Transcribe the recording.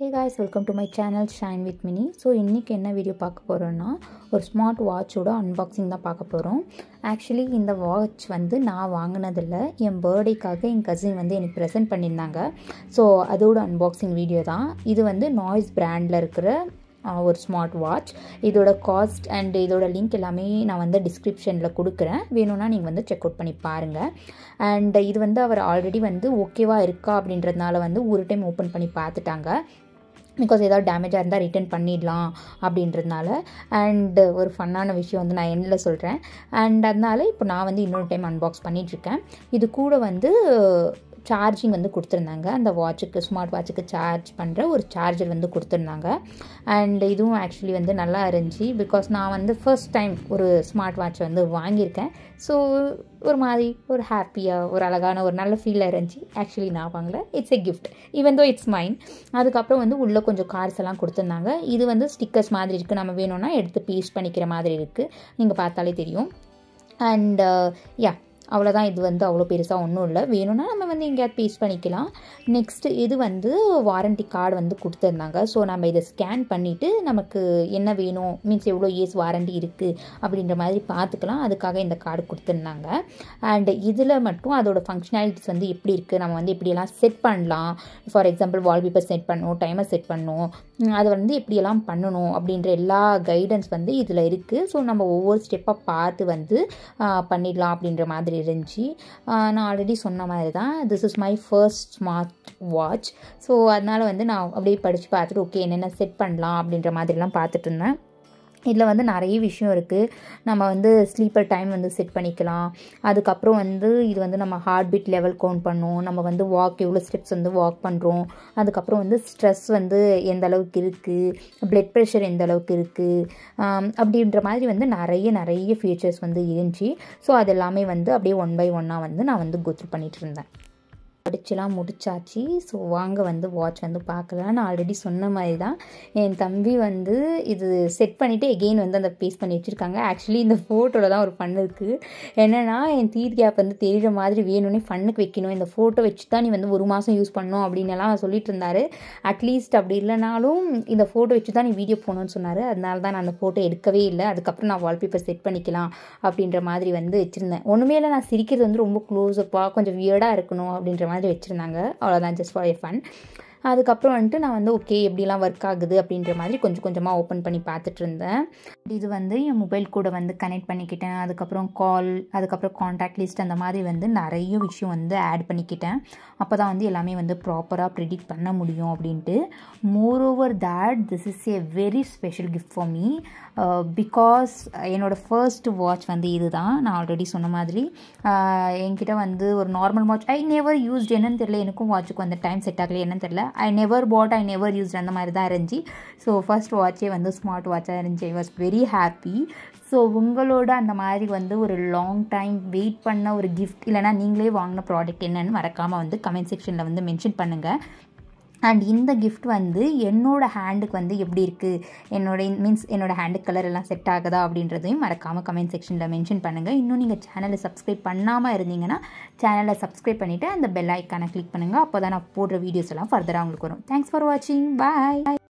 guys welcome to my channel shine with mini so இன்றைக்கி என்ன video பார்க்க போகிறோன்னா ஒரு ஸ்மார்ட் வாட்சோட அன்பாக்சிங் தான் பார்க்க போகிறோம் ஆக்சுவலி இந்த வாட்ச் வந்து நான் வாங்கினதில்ல என் பர்த்டேக்காக என் கசின் வந்து எனக்கு ப்ரெசென்ட் பண்ணியிருந்தாங்க ஸோ அதோட அன்பாக்சிங் வீடியோ தான் இது வந்து நாய்ஸ் பிராண்டில் இருக்கிற ஆஹ், ஒரு ஸ்மார்ட் வாட்ச் இதோட காஸ்ட் அண்ட் இதோட லிங்க் எல்லாமே நான் வந்து டிஸ்கிரிப்ஷனில் கொடுக்குறேன் வேணும்னா நீங்கள் வந்து செக் அவுட் பண்ணி பாருங்கள் அண்ட் இது வந்து அவர் ஆல்ரெடி வந்து ஓகேவா இருக்கா அப்படின்றதுனால வந்து ஒரு டைம் ஓப்பன் பண்ணி பார்த்துட்டாங்க பிகாஸ் ஏதாவது டேமேஜாக இருந்தால் ரிட்டர்ன் பண்ணிடலாம் அப்படின்றதுனால அண்ட் ஒரு ஃபன்னான விஷயம் வந்து நான் எண்ணில் சொல்கிறேன் அண்ட் அதனால இப்போ நான் வந்து இன்னொரு டைம் அன்பாக்ஸ் பண்ணிகிட்ருக்கேன் இது கூட வந்து சார்ஜிங் வந்து கொடுத்துருந்தாங்க அந்த வாட்சுக்கு ஸ்மார்ட் வாட்சுக்கு சார்ஜ் பண்ணுற ஒரு சார்ஜர் வந்து கொடுத்துருந்தாங்க அண்ட் இதுவும் ஆக்சுவலி வந்து நல்லா இருந்துச்சு பிகாஸ் நான் வந்து ஃபர்ஸ்ட் டைம் ஒரு ஸ்மார்ட் வாட்ச் வந்து வாங்கியிருக்கேன் ஸோ ஒரு மாதிரி ஒரு ஹாப்பியாக ஒரு அழகான ஒரு நல்ல ஃபீலாக இருந்துச்சு ஆக்சுவலி நான் வாங்கல it's a gift even though it's mine அதுக்கப்புறம் வந்து உள்ளே கொஞ்சம் கார்ஸ் எல்லாம் கொடுத்துருந்தாங்க இது வந்து ஸ்டிக்கர்ஸ் மாதிரி இருக்குது நம்ம வேணும்னா எடுத்து பீஸ் பண்ணிக்கிற மாதிரி இருக்குது நீங்கள் பார்த்தாலே தெரியும் அண்ட் யா அவ்வளோதான் இது வந்து அவ்வளோ பெருசாக ஒன்றும் இல்லை வேணும்னா நம்ம வந்து எங்கேயாவது பீஸ் பண்ணிக்கலாம் நெக்ஸ்ட்டு இது வந்து வாரண்டி கார்டு வந்து கொடுத்துருந்தாங்க ஸோ நம்ம இதை ஸ்கேன் பண்ணிவிட்டு நமக்கு என்ன வேணும் மீன்ஸ் எவ்வளோ இயர்ஸ் வாரண்டி இருக்குது அப்படின்ற மாதிரி பார்த்துக்கலாம் அதுக்காக இந்த கார்டு கொடுத்துருந்தாங்க அண்ட் இதில் மட்டும் அதோட ஃபங்க்ஷனாலிட்டிஸ் வந்து எப்படி இருக்குது நம்ம வந்து எப்படியெல்லாம் செட் பண்ணலாம் ஃபார் எக்ஸாம்பிள் வால்பேப்பர் செட் பண்ணணும் டைமர் செட் பண்ணணும் உம், அது வந்து எப்படியெல்லாம் பண்ணணும் அப்படின்ற எல்லா கைடன்ஸ் வந்து இதில் இருக்குது ஸோ நம்ம ஒவ்வொரு ஸ்டெப்பாக பார்த்து வந்து ஆஹ், பண்ணிடலாம் அப்படின்ற மாதிரி இருந்துச்சு ஆஹ், நான் ஆல்ரெடி சொன்ன மாதிரி தான் this is my first smart watch so அதனால் வந்து நான் அப்படியே படித்து பார்த்துட்டு ஓகே என்னென்ன செட் பண்ணலாம் அப்படின்ற மாதிரிலாம் பார்த்துட்டு இருந்தேன் இதில் வந்து நிறைய விஷயம் இருக்குது நம்ம வந்து ஸ்லீப்பர் டைம் வந்து செட் பண்ணிக்கலாம் அதுக்கப்புறம் வந்து இது வந்து நம்ம ஹார்ட் பீட் லெவல் கவுண்ட் பண்ணும் நம்ம வந்து வாக் எவ்வளோ ஸ்டெப்ஸ் வந்து வாக் பண்ணுறோம் அதுக்கப்புறம் வந்து ஸ்ட்ரெஸ் வந்து எந்த அளவுக்கு இருக்குது பிளட் ப்ரெஷர் எந்த அளவுக்கு இருக்குது அப்படின்ற மாதிரி வந்து நிறைய நிறைய ஃபீச்சர்ஸ் வந்து இருந்துச்சு ஸோ அது எல்லாமே வந்து அப்படியே ஒன் பை ஒன்னாக வந்து நான் வந்து கோத்ரூ பண்ணிகிட்டு இருந்தேன் படிச்சுலாம் முடிச்சாச்சு ஸோ வாங்க வந்து வாட்ச் வந்து பார்க்கலாம் நான் ஆல்ரெடி சொன்ன மாதிரி தான் என் தம்பி வந்து இது செட் பண்ணிவிட்டு எகெயின் வந்து அந்த பேஸ்ட் பண்ணி வச்சுருக்காங்க ஆக்சுவலி இந்த ஃபோட்டோவில் தான் ஒரு ஃபன் இருக்குது என்னென்னா என் தீத் கேப் வந்து தெரிகிற மாதிரி வேணும்னே ஃபன்னுக்கு வைக்கணும் இந்த ஃபோட்டோ வச்சு தான் நீ வந்து ஒரு மாதம் யூஸ் பண்ணணும் அப்படின்னு எல்லாம் சொல்லிட்டு இருந்தாரு அட்லீஸ்ட் அப்படி இல்லைனாலும் இந்த ஃபோட்டோ வச்சு தான் நீ வீடியோ போகணும்னு சொன்னார் அதனால தான் நான் அந்த ஃபோட்டோ எடுக்கவே இல்லை அதுக்கப்புறம் நான் வால்பேப்பர் செட் பண்ணிக்கலாம் அப்படின்ற மாதிரி வந்து வச்சுருந்தேன் ஒன்றுமே இல்லை நான் சிரிக்கிறது வந்து ரொம்ப க்ளோஸ்அப்பாக கொஞ்சம் வியர்டாக இருக்கணும் அப்படின்ற மாதிரி வச்சுருந்தாங்க அவ்வளோதான் ஜஸ்ட் ஃபார் எ ஃபன் அதுக்கப்புறம் வந்துட்டு நான் வந்து ஓகே எப்படிலாம் ஒர்க் ஆகுது அப்படின்ற மாதிரி கொஞ்சம் கொஞ்சமாக ஓப்பன் பண்ணி பார்த்துட்டு இருந்தேன் இது வந்து என் மொபைல் கூட வந்து கனெக்ட் பண்ணிக்கிட்டேன் அதுக்கப்புறம் கால் அதுக்கப்புறம் காண்டாக்ட் லிஸ்ட் அந்த மாதிரி வந்து நிறைய விஷயம் வந்து ஆட் பண்ணிக்கிட்டேன் அப்போ தான் வந்து எல்லாமே வந்து ப்ராப்பராக ப்ரிடிக்ட் பண்ண முடியும் அப்படின்ட்டு moreover that this is a very special gift for me because என்னோட ஃபர்ஸ்ட் வாட்ச் வந்து இதுதான் நான் ஆல்ரெடி சொன்ன மாதிரி ஆஹ் என்கிட்ட வந்து ஒரு normal watch I never used என்னன்னு தெரியல எனக்கும் வாட்சுக்கு வந்து டைம் செட் ஆகல என்னன்னு தெரியல I never bought I never used அந்த மாதிரி தான் இருந்துச்சு ஸோ ஃபர்ஸ்ட் வாட்சே வந்து ஸ்மார்ட் வாட்சாக இருந்துச்சு I was very happy so உங்களோட அந்த மாதிரி வந்து ஒரு லாங் டைம் வெயிட் பண்ண ஒரு கிஃப்ட் இல்லைனா நீங்களே வாங்கின ப்ராடக்ட் என்னன்னு மறக்காமல் வந்து கமெண்ட் செக்ஷனில் வந்து மென்ஷன் பண்ணுங்கள் அண்ட் இந்த கிஃப்ட் வந்து என்னோட ஹேண்டுக்கு வந்து எப்படி இருக்குது என்னோட மீன்ஸ் என்னோட ஹேண்டு கலர் எல்லாம் செட் ஆகுதா அப்படின்றதையும் மறக்காமல் கமெண்ட் செக்ஷனில் மென்ஷன் பண்ணுங்கள் இன்னும் நீங்கள் சேனலை சப்ஸ்கிரைப் பண்ணாமல் இருந்தீங்கன்னா சேனலை சப்ஸ்கிரைப் பண்ணிவிட்டு அந்த பெல் ஐக்கானை கிளிக் பண்ணுங்கள் அப்போ தான் நான் போடுற வீடியோஸ் எல்லாம் ஃபர்தராக உங்களுக்கு வரும் தேங்க்ஸ் ஃபார் வாட்சிங் பாய்